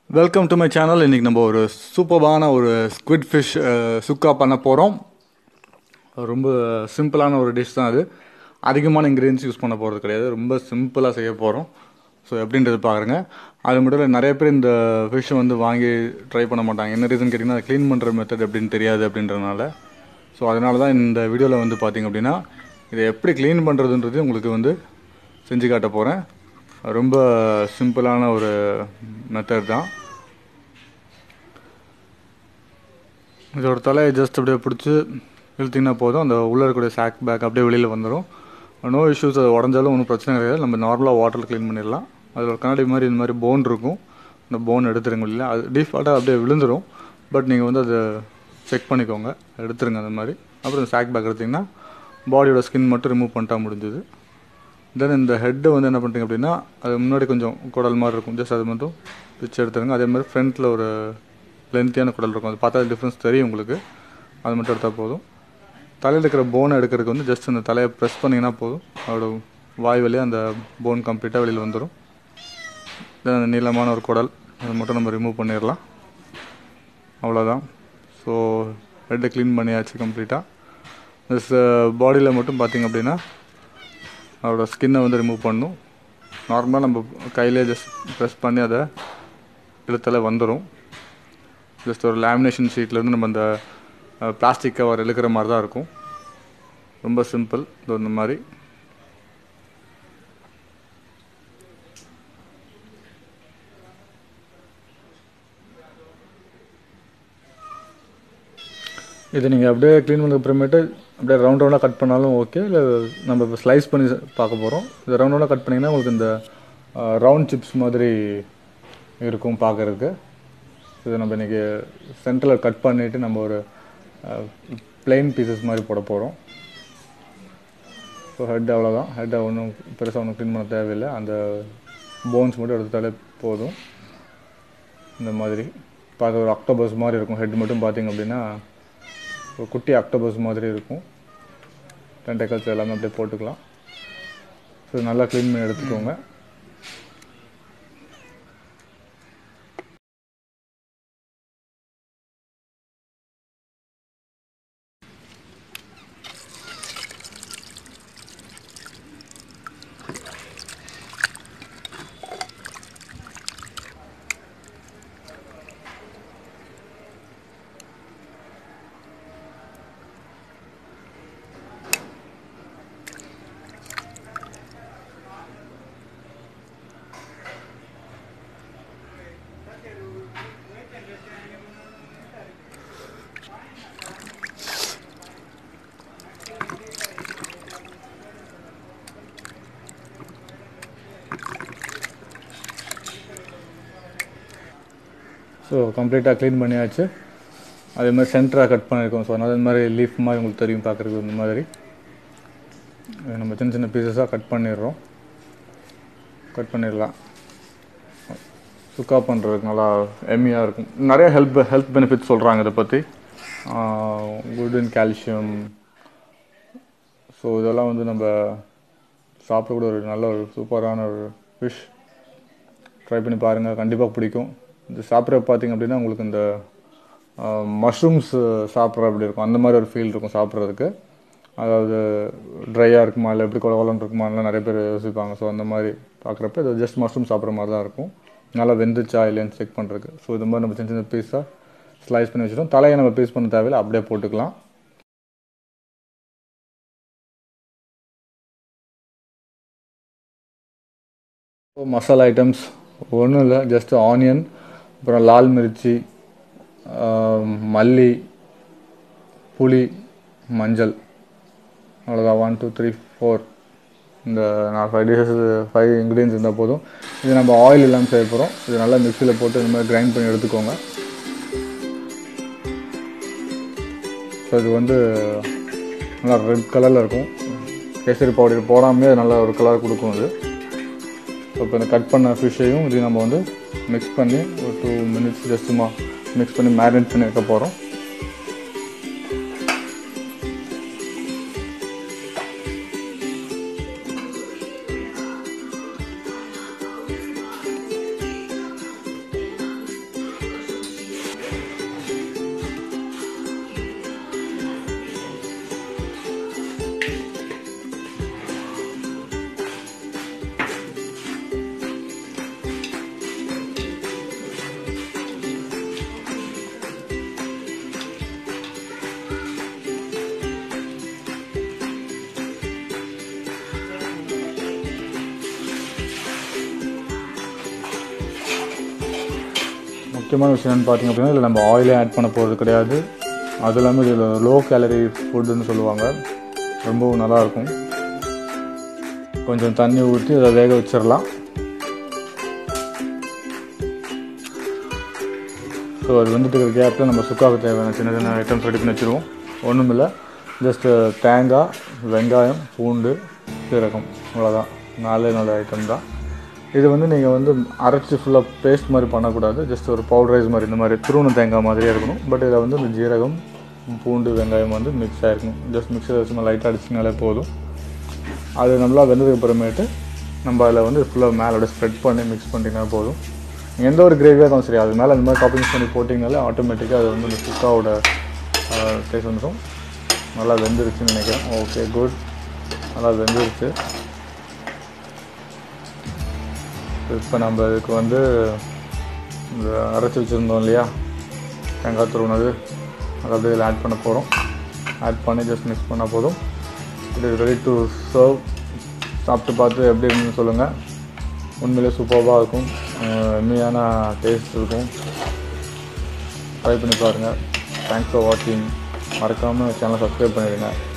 welcome to my channel இன்றைக்கி நம்ம ஒரு சூப்பர்பான ஒரு ஸ்குவிட் ஃபிஷ் சுக்கா பண்ண போகிறோம் ரொம்ப சிம்பிளான ஒரு டிஷ் தான் அது அதிகமான இன்க்ரீடியன்ஸ் யூஸ் பண்ண போகிறது கிடையாது ரொம்ப சிம்பிளாக செய்ய போகிறோம் ஸோ எப்படின்றது பாருங்க அது மட்டும் இல்லை நிறைய பேர் இந்த ஃபிஷ்ஷை வந்து வாங்கி ட்ரை பண்ண மாட்டாங்க என்ன ரீசன் கேட்டிங்கன்னா அதை க்ளீன் பண்ணுற மெத்தட் எப்படின்னு தெரியாது அப்படின்றதுனால ஸோ அதனால தான் இந்த வீடியோவில் வந்து பார்த்திங்க அப்படின்னா இதை எப்படி க்ளீன் பண்ணுறதுன்றது உங்களுக்கு வந்து செஞ்சு காட்ட போகிறேன் ரொம்ப சிம்பிளான ஒரு மெத்தட் தான் இதோட தலையை ஜஸ்ட் அப்படியே பிடிச்சி இழுத்திங்கன்னா போதும் அந்த உள்ளே இருக்கக்கூடிய சாக் பேக் அப்படியே வெளியில் வந்துடும் நோ இஷ்யூஸ் அது உடஞ்சாலும் ஒன்றும் பிரச்சனை கிடையாது நம்ம நார்மலாக வாட்டரில் க்ளீன் பண்ணிடலாம் அதில் ஒரு கண்ணாடி மாதிரி இந்த மாதிரி போன் இருக்கும் அந்த போன் எடுத்துருங்க இல்லையா அது டிஃபால்ட்டாக அப்படியே விழுந்துடும் பட் நீங்கள் வந்து அதை செக் பண்ணிக்கோங்க எடுத்துருங்க அந்த மாதிரி அப்புறம் சாக் பேக் எடுத்திங்கன்னா பாடியோட ஸ்கின் மட்டும் ரிமூவ் பண்ணிட்டா முடிஞ்சுது தென் இந்த ஹெட்டை வந்து என்ன பண்ணுறீங்க அப்படின்னா அது முன்னாடி கொஞ்சம் குடல் மாதிரி இருக்கும் ஜஸ்ட் அது மட்டும் பிச்சு எடுத்துருங்க அதே மாதிரி ஃப்ரண்ட்டில் ஒரு லென்த்தியான குடல் இருக்கும் அது பார்த்தா டிஃப்ரென்ஸ் தெரியும் உங்களுக்கு அது மட்டும் எடுத்தால் போதும் தலையில் இருக்கிற போனை எடுக்கிறதுக்கு வந்து ஜஸ்ட் அந்த தலையை ப்ரெஸ் பண்ணிங்கன்னா போதும் அதோட வாய் வழியாக அந்த போன் கம்ப்ளீட்டாக வெளியில் வந்துடும் தென் அந்த நீளமான ஒரு குடல் அதை மட்டும் நம்ம ரிமூவ் பண்ணிடலாம் அவ்வளோதான் ஸோ ஹெட்டை க்ளீன் பண்ணியாச்சு கம்ப்ளீட்டாக ப்ளஸ் பாடியில் மட்டும் பார்த்திங்க அப்படின்னா அதோட ஸ்கின்னை வந்து ரிமூவ் பண்ணும் நார்மலாக நம்ம கையிலே ஜஸ்ட் ப்ரெஸ் பண்ணி அதை இழுத்தாலே வந்துடும் ஜஸ்ட் ஒரு லேமினேஷன் ஷீட்லேருந்து நம்ம அந்த பிளாஸ்டிக் கவர் இழுக்கிற மாதிரி தான் இருக்கும் ரொம்ப சிம்பிள் இது இந்த மாதிரி இது நீங்கள் அப்படியே க்ளீன் பண்ணதுக்கு அப்புறமேட்டு அப்படியே ரவுண்ட் ரவுண்டாக கட் பண்ணாலும் ஓகே இல்லை நம்ம இப்போ ஸ்லைஸ் பண்ணி பார்க்க போகிறோம் இது ரவுண்ட் ரவுண்டாக கட் பண்ணிங்கன்னா உங்களுக்கு இந்த ரவுண்ட் சிப்ஸ் மாதிரி இருக்கும் பார்க்குறதுக்கு இது நம்ம இன்றைக்கி சென்டரில் கட் பண்ணிவிட்டு நம்ம ஒரு பிளெயின் பீசஸ் மாதிரி போட போகிறோம் ஸோ ஹெட் அவ்வளோதான் ஹெட்டை ஒன்றும் பெருசாக ஒன்றும் க்ளீன் பண்ண தேவையில்லை அந்த போன்ஸ் மட்டும் எடுத்தாலே போதும் இந்த மாதிரி பார்க்க ஒரு அக்டோபஸ் மாதிரி இருக்கும் ஹெட் மட்டும் பார்த்திங்க அப்படின்னா ஒரு குட்டி அக்டோபஸ் மாதிரி இருக்கும் டென்டக்கல்ஸ் எல்லாமே அப்படியே போட்டுக்கலாம் ஸோ நல்லா க்ளீன் பண்ணி எடுத்துக்கோங்க ஸோ கம்ப்ளீட்டாக க்ளீன் பண்ணியாச்சு அதே மாதிரி சென்டராக கட் பண்ணியிருக்கோம் ஸோ அதனால் இந்த மாதிரி லீஃப் மாதிரி உங்களுக்கு தெரியும் பார்க்குறதுக்கு இந்த மாதிரி நம்ம சின்ன சின்ன பீசஸாக கட் பண்ணிடுறோம் கட் பண்ணிடலாம் சுக்கா பண்ணுறதுக்கு நல்லா எம்மியாக இருக்கும் நிறைய ஹெல்ப் ஹெல்த் பெனிஃபிட்ஸ் சொல்கிறாங்க இதை பற்றி குட் இன் கால்சியம் ஸோ இதெல்லாம் வந்து நம்ம சாப்பிடக்கூட ஒரு நல்ல ஒரு சூப்பரான ஒரு ஃபிஷ் ட்ரை பண்ணி பாருங்கள் கண்டிப்பாக பிடிக்கும் இது சாப்பிட்ற பார்த்திங்க அப்படின்னா உங்களுக்கு இந்த மஷ்ரூம்ஸ் சாப்பிட்ற அப்படி இருக்கும் அந்த மாதிரி ஒரு ஃபீல் இருக்கும் சாப்பிட்றதுக்கு அதாவது ட்ரையாக இருக்குமா இல்லை எப்படி குளகுலன்னு இருக்குமாலாம் நிறைய பேர் யோசிப்பாங்க ஸோ அந்த மாதிரி பார்க்குறப்ப இது ஜஸ்ட் மஷ்ரூம் சாப்பிட்ற மாதிரி தான் இருக்கும் நல்லா வெந்துச்சா இல்லைன்னு செக் பண்ணுறதுக்கு ஸோ இது மாதிரி நம்ம சின்ன சின்ன பீஸாக ஸ்லைஸ் பண்ணி வச்சுட்டோம் தலையை நம்ம பீஸ் பண்ண தேவையில்லை அப்படியே போட்டுக்கலாம் மசாலா ஐட்டம்ஸ் ஒன்றும் இல்லை ஜஸ்ட் ஆனியன் அப்புறம் லால் மிர்ச்சி மல்லி புளி மஞ்சள் அவ்வளோதான் ஒன் டூ த்ரீ ஃபோர் இந்த நான் ஃபைவ் டிஷஸ் ஃபைவ் இன்க்ரீடியன்ஸ் இருந்தால் போதும் இது நம்ம ஆயில் இல்லாமல் செய்ய போகிறோம் இது நல்லா மிக்சியில் போட்டு இந்த மாதிரி கிரைண்ட் பண்ணி எடுத்துக்கோங்க ஸோ இது வந்து நல்லா ரெட் கலரில் இருக்கும் கேசரி பவுடர் போடாமே நல்லா ஒரு கலர் கொடுக்கும் இது ஸோ இப்போ இந்த கட் பண்ண ஃபிஷ்ஷையும் இது நம்ம வந்து மிக்ஸ் பண்ணி ஒரு டூ மினிட்ஸ் ஜஸ்ட் சும்மா மிக்ஸ் பண்ணி மேரினேட் பண்ணி வைக்க போகிறோம் முக்கியமான விஷயம் என்னன்னு பார்த்தீங்க அப்படின்னா இதில் நம்ம ஆயிலே ஆட் பண்ண போகிறது கிடையாது அது இல்லாமல் இதில் லோ கேலரி ஃபுட்டுன்னு சொல்லுவாங்க ரொம்பவும் நல்லாயிருக்கும் கொஞ்சம் தண்ணி ஊற்றி அதை வேக வச்சிடலாம் ஸோ அது வந்துட்டு இருக்கிற கேப்பில் நம்ம சுக்காவுக்கு தேவையான சின்ன சின்ன ஐட்டம்ஸ் ரெடி பண்ணி வச்சுருவோம் ஒன்றும் இல்லை ஜஸ்ட்டு தேங்காய் வெங்காயம் பூண்டு சீரகம் அவ்வளோதான் நாலே நாலு ஐட்டம் தான் இது வந்து நீங்கள் வந்து அரைச்சி ஃபுல்லாக பேஸ்ட் மாதிரி பண்ணக்கூடாது ஜஸ்ட் ஒரு பவுடரைஸ் மாதிரி இந்த மாதிரி துருவன தேங்காய் மாதிரியே இருக்கணும் பட் இதில் வந்து இந்த ஜீரகம் பூண்டு வெங்காயம் வந்து மிக்ஸ் ஆகிருக்கணும் ஜஸ்ட் மிக்சர் வச்சு லைட்டாக அடிச்சிங்கனாலே போதும் அது நல்லா வெந்ததுக்கு அப்புறமேட்டு நம்ம அதில் வந்து ஃபுல்லாக மேலே அப்படியே ஸ்ப்ரெட் பண்ணி மிக்ஸ் பண்ணிட்டீங்கன்னா போதும் எந்த ஒரு கிரேவியாக இருந்தாலும் சரி அது மேலே இந்த மாதிரி டாப்பிங்ஸ் பண்ணி போட்டிங்கனாலே ஆட்டோமேட்டிக்காக அது வந்து இந்த சுக்காவோட டேஸ்ட் வந்துடும் நல்லா வெந்துருச்சுன்னு நினைக்கிறேன் ஓகே குட் நல்லா வெந்துருச்சு இப்போ நம்ம இதுக்கு வந்து இந்த அரைச்சி வச்சுருந்தோம் இல்லையா தேங்காய் துருவினது அதை அப்படியே இதில் ஆட் பண்ண போகிறோம் ஆட் பண்ணி ஜஸ்ட் மிக்ஸ் பண்ணால் போதும் இது ரெடி டு சர்வ் சாப்பிட்டு பார்த்து எப்படி இருக்குன்னு சொல்லுங்கள் உண்மையிலே சூப்பராக இருக்கும் உண்மையான டேஸ்ட் இருக்கும் ட்ரை பண்ணி பாருங்கள் தேங்க்ஸ் ஃபார் வாட்சிங் மறக்காமல் சேனலை சப்ஸ்கிரைப் பண்ணிடுங்க